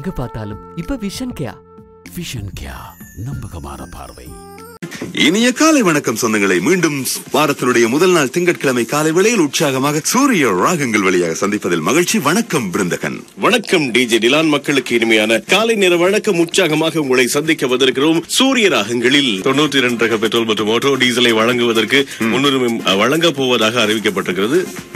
எங்க பார்த்தாலும் இப்ப விஷன் கேயா விஷன் கியா நம்பகமான பார்வை இனிய காலை வணக்கம் சொந்தங்களை மீண்டும் வாரத்தினுடைய முதல் நாள் திங்கட்கிழமை காலை வேளையில் உற்சாகமாக சூரிய ராகங்கள் வழியாக சந்திப்பதில் மகிழ்ச்சி வணக்கம் பிருந்தகன் வணக்கம் டிஜே டிலான் மக்களுக்கு இனிமையான காலை நேர வணக்கம் உற்சாகமாக உங்களை சந்திக்க வந்திருக்கிறோம் சூரிய ராகங்களில் தொண்ணூற்றி இரண்டு ரக பெட்ரோல் மற்றும் ஆட்டோ டீசலை வழங்குவதற்கு முன்னுரிமை அஹ், வழங்கப் போவதாக அறிவிக்கப்பட்டிருக்கிறது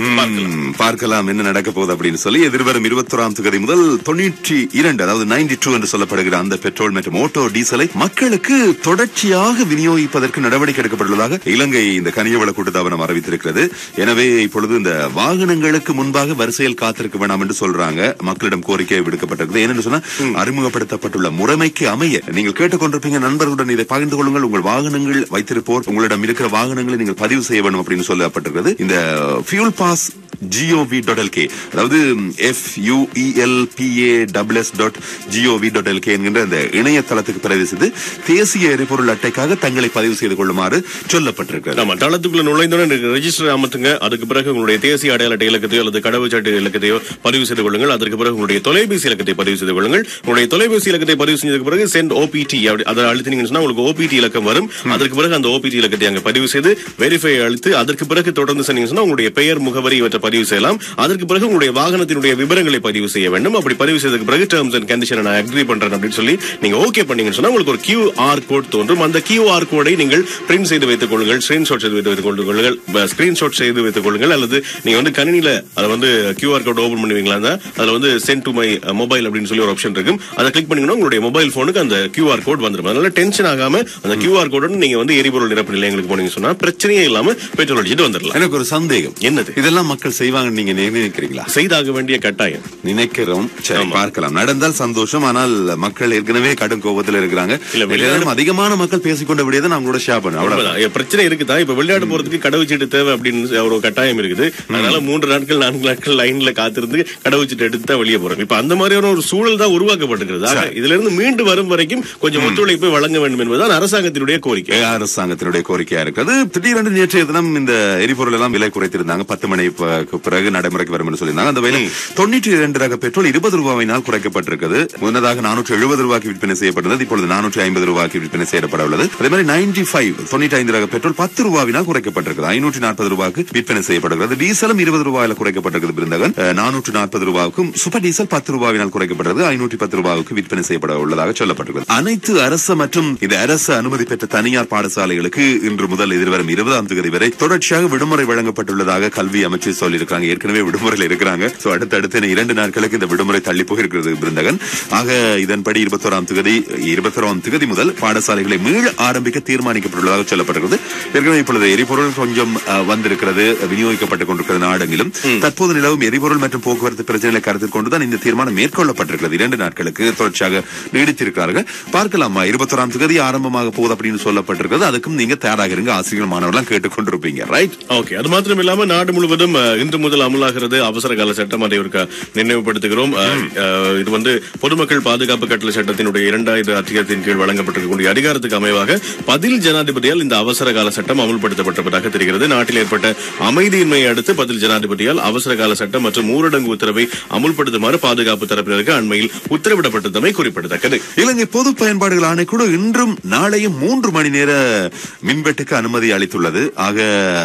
ம், பார்க்கலாம் என்ன நடக்க போகுது அப்படின்னு சொல்லி எதிர்வரும் இருபத்தொராம் தேதி முதல் தொண்ணூற்றி இரண்டு அதாவது நைன்டி டூ என்று சொல்லப்படுகிற அந்த பெட்ரோல் மற்றும் ஓட்டோ டீசலை மக்களுக்கு தொடர்ச்சியாக விநியோகிப்பதற்கு நடவடிக்கை எடுக்கப்பட்டுள்ளதாக இலங்கை இந்த கனியவள கூட்டுத்தாபனம் அறிவித்திருக்கிறது எனவே இப்பொழுது இந்த வாகனங்களுக்கு முன்பாக வரிசையில் காத்திருக்க வேண்டாம் என்று சொல்றாங்க மக்களிடம் கோரிக்கை விடுக்கப்பட்டிருக்கிறது ஏனென்று சொன்னா அறிமுகப்படுத்தப்பட்டுள்ள முறைமைக்கு அமைய நீங்கள் கேட்டுக்கொண்டிருப்பீங்க நண்பர்களுடன் இதை பகிர்ந்து கொள்ளுங்கள் உங்கள் வாகனங்கள் வைத்திருப்போர் உங்களிடம் இருக்கிற வாகனங்களை நீங்கள் பதிவு செய்ய வேண்டும் அப்படின்னு சொல்லப்பட்டிருக்கிறது இந்த fuel pass GOV dot LK அதாவது F UEL PA double S dot GOV dot LK என்கின்ற அந்த இணையதளத்துக்கு பிரவேசித்து தேசிய எரிபொருள் அட்டைக்காக தங்களை பதிவு செய்து கொள்ளுமாறு சொல்லப்பட்டிருக்கிறது ஆமா தளத்துக்குள்ள நுழைந்தோட ரெஜிஸ்டர் அமர்த்துங்க அதுக்கு பிறகு உங்களுடைய தேசிய அடையாள அட்டை இலக்கத்தையோ அல்லது கடவுச்சீட்டு இலக்கத்தையோ பதிவு செய்து கொள்ளுங்கள் அதற்கு பிறகு உங்களுடைய தொலைபேசி இலக்கத்தை பதிவு செய்து கொள்ளுங்கள் உங்களுடைய தொலைபேசி இலக்கத்தை பதிவு செஞ்சதுக்கு பிறகு சென்ட் ஓபிடி அதை அழுத்தினீங்கன்னு சொன்னா உங்களுக்கு ஓபிடி இலக்கம் வரும் அதற்கு பிறகு அந்த ஓபிடி இலக்கத்தை அங்க பதிவு செய்து வெரிஃபை அழுத்து அதற்கு பிறகு தொடர்ந்து சொன்னீங்கன்னு சொன்னா உங்களுடைய பெயர் முகவரி இவற்றை பதிவு செய்யலாம் அதற்கு பிறகு உங்களுடைய வாகனத்தினுடைய விவரங்களை பதிவு செய்ய வேண்டும் அப்படி பதிவு செய்ததுக்கு பிறகு டேர்ம்ஸ் அண்ட் கண்டிஷன் நான் அக்ரி பண்றேன் அப்படின்னு சொல்லி நீங்க ஓகே பண்ணீங்கன்னு சொன்னா உங்களுக்கு ஒரு QR கோட் தோன்றும் அந்த QR கோடை நீங்கள் பிரிண்ட் செய்து வைத்துக் கொள்ளுங்கள் ஸ்கிரீன்ஷாட் செய்து வைத்து வைத்துக் கொள்ளுங்கள் ஸ்கிரீன்ஷாட் செய்து வைத்துக் கொள்ளுங்கள் அல்லது நீங்க வந்து கணினில அதை வந்து QR கோட் ஓபன் பண்ணுவீங்களா இருந்தா அதுல வந்து சென்ட் டு மை மொபைல் அப்படின்னு சொல்லி ஒரு ஆப்ஷன் இருக்கும் அதை கிளிக் பண்ணீங்கன்னா உங்களுடைய மொபைல் போனுக்கு அந்த QR கோட் வந்துடும் அதனால டென்ஷன் ஆகாம அந்த QR கோடுடன் நீங்க வந்து எரிபொருள் நிரப்பு நிலையங்களுக்கு போனீங்க சொன்னா பிரச்சனையே இல்லாம பெட்ரோல் அடிச்சுட்டு வந்துடலாம் எனக்கு ஒரு சந்தேகம் என்னது? இதெல்லாம் மக்கள் செய்வாங்கன்னு நீங்க நினைக்கிறீங்களா செய்தாக வேண்டிய கட்டாயம் நினைக்கிறோம் சரி ஆமா. பார்க்கலாம் நடந்தால் சந்தோஷம் ஆனால் மக்கள் ஏற்கனவே கடும் கோபத்தில் இருக்கிறாங்க இல்ல, வெளிநாடு- எல்லாரும் அதிகமான மக்கள் பேசிக்கொண்ட விடையை தான் அவங்களோட ஷேர் பண்ண அவ்வளவு உண்மைதான். ஏ, பிரச்சனை இருக்குதா இப்ப வெளிநாடு போறதுக்கு கடவுச்சீட்டு தேவை அப்படின்னு ஒரு கட்டாயம் இருக்குது அதனால மூன்று நாட்கள் நான்கு நாட்கள் லைன்ல காத்திருந்து கடவுச்சீட்டு எடுத்து தான் வெளியே போறோம் இப்ப அந்த மாதிரியான ஒரு சூழல் தான் உருவாக்கப்பட்டிருக்கிறது ஆக, இதுல இருந்து மீண்டு வரும் வரைக்கும் கொஞ்சம் ஒத்துழைப்பை வழங்க வேண்டும் என்பதுதான் அரசாங்கத்தினுடைய கோரிக்கை அரசாங்கத்தினுடைய கோரிக்கையா இருக்கிறது திடீரென்று நேற்றைய தினம் இந்த எரிபொருள் எல்லாம் விலை குறைத்திருந்தாங்க பத்து மணி ப- பிறகு நடைமுறைக்கு வரும் என்று சொல்லியிருந்தாங்க அந்த வேலை தொண்ணூற்றி இரண்டு ரக பெட்ரோல் இருபது ரூபாயினால் குறைக்கப்பட்டிருக்கிறது முன்னதாக நானூற்று எழுபது ரூபாய்க்கு விற்பனை செய்யப்பட்டது இப்பொழுது நானூற்றி ஐம்பது ரூபாய்க்கு விற்பனை செய்யப்பட உள்ளது அதே மாதிரி நைன்டி ஃபைவ் தொண்ணூற்றி ஐந்து ரக பெட்ரோல் பத்து ரூபாவினால் குறைக்கப்பட்டிருக்கிறது ஐநூற்றி நாற்பது ரூபாய்க்கு விற்பனை செய்யப்படுகிறது டீசலும் இருபது ரூபாயில குறைக்கப்பட்டிருக்கிறது பிருந்தகன் நானூற்று நாற்பது ரூபாய்க்கும் சூப்பர் டீசல் பத்து ரூபாவினால் குறைக்கப்பட்டது ஐநூற்றி பத்து ரூபாய்க்கு விற்பனை செய்யப்பட உள்ளதாக சொல்லப்பட்டிருக்கிறது அனைத்து அரசு மற்றும் இது அரசு அனுமதி பெற்ற தனியார் பாடசாலைகளுக்கு இன்று முதல் எதிர்வரும் இருபதாம் தேதி வரை தொடர்ச்சியாக விடுமுறை வழங்கப்பட்டுள்ளதாக கல்வி அமைச்சர் சொல்லியிருக்காங்க ஏற்கனவே விடுமுறையில் இருக்கிறாங்க சோ அடுத்தடுத்து இன்னும் இரண்டு நாட்களுக்கு இந்த விடுமுறை தள்ளி போயிருக்கிறது பிருந்தகன் ஆக இதன்படி இருபத்தோராம் தேதி இருபத்தோராம் தேதி முதல் பாடசாலைகளை மீள ஆரம்பிக்க தீர்மானிக்கப்பட்டுள்ளதாக சொல்லப்பட்டிருக்கிறது ஏற்கனவே இப்பொழுது எரிபொருள் கொஞ்சம் அஹ், வந்திருக்கிறது விநியோகிக்கப்பட்டுக் கொண்டிருக்கிறது நாடெங்கிலும் தற்போது நிலவும் எரிபொருள் மற்றும் போக்குவரத்து பிரச்சனைகளை கருத்தில் கொண்டுதான் இந்த தீர்மானம் மேற்கொள்ளப்பட்டிருக்கிறது இரண்டு நாட்களுக்கு தொடர்ச்சியாக நீடித்திருக்கிறார்கள் பார்க்கலாமா இருபத்தோராம் தேதி ஆரம்பமாக போகுது அப்படின்னு சொல்லப்பட்டிருக்கிறது அதுக்கும் நீங்க தயாராக இருங்க ஆசிரியர் மாணவர்கள்லாம் கேட்டுக்கொண்டிருப்பீங்க ரைட் ஓகே அது மாத்திரம் இல்லாம நாடு முழுவதும் அஹ், இன்று முதல் அமலாகிறது அவசர கால சட்டம் அதை ஒரு க- நினைவுபடுத்துகிறோம் அஹ், அஹ், இது வந்து பொதுமக்கள் பாதுகாப்பு கட்டளை சட்டத்தினுடைய இரண்டாயிரம் அதிகாரத்தின் கீழ் வழங்கப்பட்டிருக்கக்கூடிய அதிகாரத்துக்கு அமைவாக பதில் ஜனாதிபதியால் இந்த அவசர கால சட்டம் அமுல்படுத்தப்பட்டிருப்பதாக தெரிகிறது நாட்டில் ஏற்பட்ட அமைதியின்மையை அடுத்து பதில் ஜனாதிபதியால் அவசர கால சட்டம் மற்றும் ஊரடங்கு உத்தரவை அமுல்படுத்துமாறு பாதுகாப்பு தரப்பினருக்கு அண்மையில் உத்தரவிடப்பட்டதமை குறிப்பிடத்தக்கது இலங்கை பொது பயன்பாடுகள் ஆணைக்குழு இன்றும் நாளையும் மூன்று மணி நேர மின்வெட்டுக்கு அனுமதி அளித்துள்ளது ஆக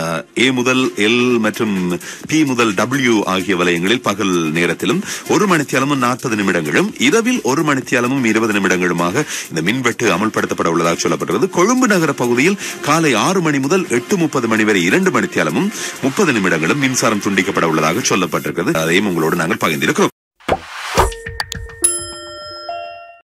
ஏ முதல் எல் மற்றும் பி முதல் டபிள்யூ ஆகிய வலயங்களில் பகல் நேரத்திலும் ஒரு மணித்தியாலமும் நாற்பது நிமிடங்களும் இரவில் ஒரு மணித்தியாலமும் இருபது நிமிடங்களுமாக இந்த மின்வெட்டு அமல்படுத்தப்பட உள்ளதாக சொல்லப்பட்டுள்ளது கொழும்பு நகர பகுதியில் காலை ஆறு மணி முதல் எட்டு முப்பது மணி வரை இரண்டு மணித்தியாலமும் முப்பது நிமிடங்களும் மின்சாரம் துண்டிக்கப்பட உள்ளதாக சொல்லப்பட்டிருக்கிறது அதையும் உங்களோடு நாங்கள் பகிர்ந்திருக்கிறோம்